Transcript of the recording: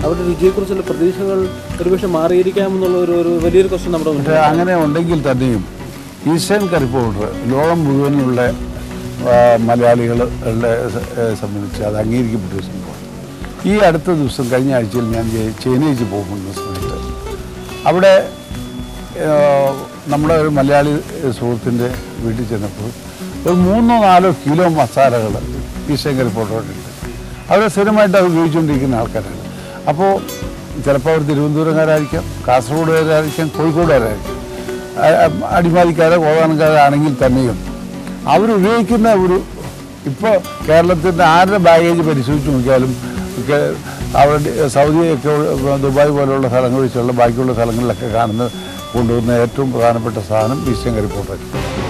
അവരുടെ രുചിയെക്കുറിച്ചുള്ള പ്രതീക്ഷകൾ ഒരുപക്ഷെ മാറിയിരിക്കാമെന്നുള്ള ഒരു ഒരു വലിയൊരു ക്വസ്റ്റ്യൻ നമ്മുടെ മുന്നിൽ പക്ഷേ അങ്ങനെ ഉണ്ടെങ്കിൽ തന്നെയും ഈസ്റ്റേൺ കറി പൗഡർ ലോകം മുഴുവനുള്ള മലയാളികളെ സംബന്ധിച്ച് അത് അംഗീകരിക്കപ്പെട്ട ഒരു സംഭവമാണ് ഈ അടുത്ത ദിവസം കഴിഞ്ഞ ആഴ്ചയിൽ ഞാൻ ചെ- ചെന്നൈക്ക് പോകുന്ന സമയത്ത് അവിടെ ആ, നമ്മുടെ ഒരു മലയാളി സുഹൃത്തിൻ്റെ വീട്ടിൽ ചെന്നപ്പോൾ ഒരു മൂന്നോ നാലോ കിലോ മസാലകൾ ഈസ്റ്റേൺ കറി പൗഡറുണ്ട് അവർ സ്ഥിരമായിട്ട് അത് ഉപയോഗിച്ചുകൊണ്ടിരിക്കുന്ന ആൾക്കാരാണ് അപ്പോൾ ചിലപ്പോൾ അവർ തിരുവനന്തപുരംകാരായിരിക്കാം കാസർഗോഡുകാരായിരിക്കാം കോഴിക്കോടുകാരായിരിക്കാം അ- അ- അടിമാലിക്കാരോ കോതാനക്കാരാണെങ്കിൽ തന്നെയും അവരുപയോഗിക്കുന്ന ഒരു ഇപ്പോൾ കേരളത്തിൻ്റെ ആരുടെ ബാഗേജ് പരിശോധിച്ച് നോക്കിയാലും ഒക്കെ അവിടെ സൗദിയൊക്കെ ഉള്ള- ദുബായ് പോലുള്ള സ്ഥലങ്ങൾ വെച്ചുള്ള ബാക്കിയുള്ള സ്ഥലങ്ങളിലൊക്കെ കാണുന്ന കൊണ്ടുവരുന്ന ഏറ്റവും പ്രധാനപ്പെട്ട സാധനം ഈസ്റ്റേൺ കറി പൗഡർ